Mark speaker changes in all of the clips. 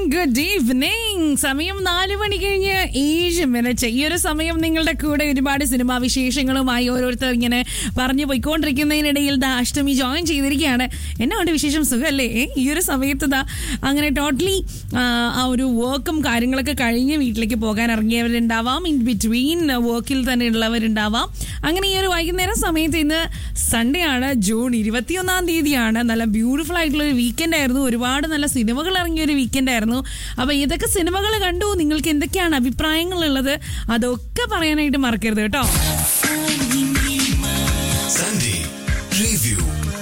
Speaker 1: Good evening സമയം നാല് മണി കഴിഞ്ഞ് ഏഴ് മിനിറ്റ് ഈ ഒരു സമയം നിങ്ങളുടെ കൂടെ ഒരുപാട് സിനിമാ വിശേഷങ്ങളുമായി ഓരോരുത്തർ ഇങ്ങനെ പറഞ്ഞു പോയിക്കൊണ്ടിരിക്കുന്നതിനിടയിൽ ദാ അഷ്ടമി ജോയിൻ ചെയ്തിരിക്കുകയാണ് എന്നാണ്ട് വിശേഷം സുഖമല്ലേ ഏ, ഈ ഒരു സമയത്ത് ദാ അങ്ങനെ ടോട്ടലി ആ ഒരു വർക്കും കാര്യങ്ങളൊക്കെ കഴിഞ്ഞ് വീട്ടിലേക്ക് പോകാൻ ഇറങ്ങിയവരുണ്ടാവാം ഇൻ ബിറ്റ്വീൻ വർക്കിൽ തന്നെ ഉള്ളവരുണ്ടാവാം അങ്ങനെ ഈ ഒരു വൈകുന്നേരം സമയത്ത് ഇന്ന് സൺഡേ ആണ് ജൂൺ ഇരുപത്തിയൊന്നാം തീയതിയാണ് നല്ല ബ്യൂട്ടിഫുൾ ആയിട്ടുള്ള ഒരു വീക്കെൻഡ് ആയിരുന്നു ഒരുപാട് നല്ല സിനിമകൾ ഇറങ്ങിയ ഒരു വീക്കെൻഡ് ആയിരുന്നു അപ്പൊ ഏതൊക്കെ സിനിമകൾ കണ്ടു നിങ്ങൾക്ക് എന്തൊക്കെയാണ് അഭിപ്രായങ്ങൾ ഉള്ളത് അതൊക്കെ പറയാനായിട്ട് മറക്കരുത് കേട്ടോ
Speaker 2: Sunday Review.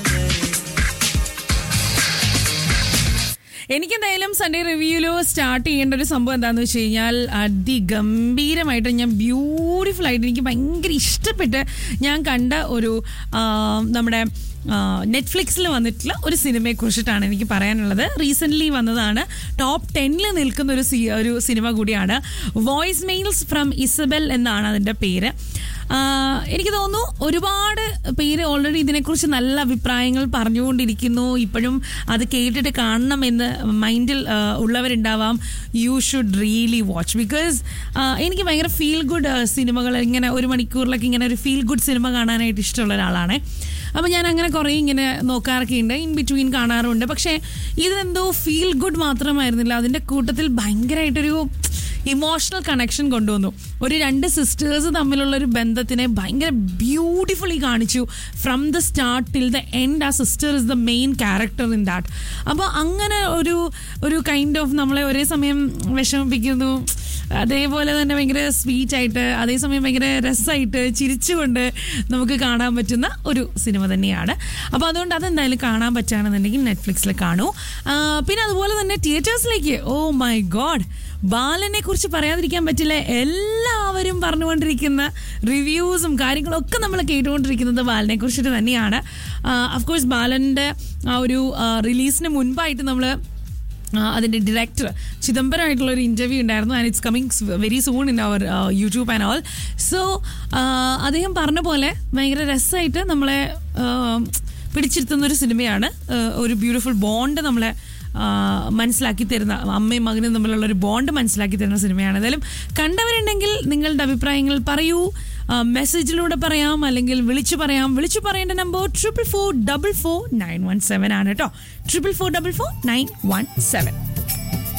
Speaker 1: എനിക്കെന്തായാലും സൺഡേ റിവ്യൂല് സ്റ്റാർട്ട് ചെയ്യേണ്ട ഒരു സംഭവം എന്താണെന്ന് വെച്ച് കഴിഞ്ഞാൽ അതിഗംഭീരമായിട്ട് ഞാൻ ബ്യൂട്ടിഫുൾ ആയിട്ട് എനിക്ക് ഭയങ്കര ഇഷ്ടപ്പെട്ട് ഞാൻ കണ്ട ഒരു ആ, നമ്മുടെ നെറ്റ്ഫ്ലിക്സിൽ വന്നിട്ടുള്ള ഒരു സിനിമയെ കുറിച്ചിട്ടാണ് എനിക്ക് പറയാനുള്ളത് റീസെൻ്റ്ലി വന്നതാണ് ടോപ്പ് ടെന്നിൽ നിൽക്കുന്ന ഒരു സി- ഒരു സിനിമ കൂടിയാണ് വോയിസ് മെയിൽസ് ഫ്രം ഇസബൽ എന്നാണ് അതിൻ്റെ പേര് ആ, എനിക്ക് തോന്നുന്നു ഒരുപാട് പേര് ഓൾറെഡി ഇതിനെക്കുറിച്ച് നല്ല അഭിപ്രായങ്ങൾ പറഞ്ഞുകൊണ്ടിരിക്കുന്നു ഇപ്പോഴും അത് കേട്ടിട്ട് കാണണമെന്ന് മൈൻഡിൽ ആ, ഉള്ളവരുണ്ടാവാം you should really watch because എനിക്ക് ഭയങ്കര ഫീൽ ഗുഡ് സിനിമകൾ ഇങ്ങനെ ഒരു മണിക്കൂറിലൊക്കെ ഇങ്ങനെ ഒരു ഫീൽ ഗുഡ് സിനിമ കാണാനായിട്ട് ഇഷ്ടമുള്ള ഒരാളാണ് അപ്പോൾ ഞാൻ അങ്ങനെ കുറേ ഇങ്ങനെ നോക്കാറൊക്കെ ഉണ്ട് ഇൻ ബിറ്റ്വീൻ കാണാറുണ്ട് പക്ഷേ ഇതെന്തോ ഫീൽ ഗുഡ് മാത്രമായിരുന്നില്ല അതിൻ്റെ കൂട്ടത്തിൽ ഭയങ്കരമായിട്ടൊരു ഇമോഷണൽ കണക്ഷൻ കൊണ്ടുവന്നു ഒരു രണ്ട് സിസ്റ്റേഴ്സ് തമ്മിലുള്ള ഒരു ബന്ധത്തിനെ ഭയങ്കര ബ്യൂട്ടിഫുള്ളി കാണിച്ചു from the start till the end ആ sister is the main character in that അപ്പോൾ അങ്ങനെ ഒരു ഒരു കൈൻഡ് ഓഫ് നമ്മളെ ഒരേ സമയം വിഷമിപ്പിക്കുന്നു അതേപോലെ തന്നെ ഭയങ്കര സ്വീറ്റ് ആയിട്ട് അതേസമയം ഭയങ്കര രസമായിട്ട് ചിരിച്ചുകൊണ്ട് നമുക്ക് കാണാൻ പറ്റുന്ന ഒരു സിനിമ തന്നെയാണ് അപ്പോൾ അതുകൊണ്ട് അതെന്തായാലും കാണാൻ പറ്റുകയാണെന്നുണ്ടെങ്കിൽ നെറ്റ്ഫ്ലിക്സിൽ കാണൂ ആ, പിന്നെ അതുപോലെ തന്നെ തിയേറ്റേഴ്സിലേക്ക് ഓ മൈ ഗോഡ് ബാലനെ കുറിച്ച് പറയാതിരിക്കാൻ പറ്റില്ല എല്ലാവരും പറഞ്ഞുകൊണ്ടിരിക്കുന്ന റിവ്യൂസും കാര്യങ്ങളും ഒക്കെ നമ്മൾ കേട്ടുകൊണ്ടിരിക്കുന്നത് ബാലനെ കുറിച്ചിട്ട് തന്നെയാണ് അഫ്കോഴ്സ് ബാലൻ്റെ ആ ഒരു റിലീസിന് മുൻപായിട്ട് നമ്മൾ അതിൻ്റെ ഡയറക്ടർ ചിദംബരമായിട്ടുള്ള ഒരു ഇൻ്റർവ്യൂ ഉണ്ടായിരുന്നു and it's coming very soon in our YouTube and all so അദ്ദേഹം പറഞ്ഞ പോലെ ഭയങ്കര രസമായിട്ട് നമ്മളെ ആ, പിടിച്ചിരുത്തുന്ന ഒരു സിനിമയാണ് ആ, ഒരു ബ്യൂട്ടിഫുൾ ബോണ്ട് നമ്മളെ ആ, മനസ്സിലാക്കി തരുന്ന അമ്മയും മകനും തമ്മിലുള്ള ഒരു ബോണ്ട് മനസ്സിലാക്കി തരുന്ന സിനിമയാണ് ഏതായാലും കണ്ടവരുണ്ടെങ്കിൽ നിങ്ങളുടെ അഭിപ്രായങ്ങൾ പറയൂ ആ, മെസ്സേജിലൂടെ പറയാം അല്ലെങ്കിൽ വിളിച്ചു പറയാം വിളിച്ചു പറയേണ്ട number triple four double four nine one seven ആണ് കേട്ടോ triple four double four nine one seven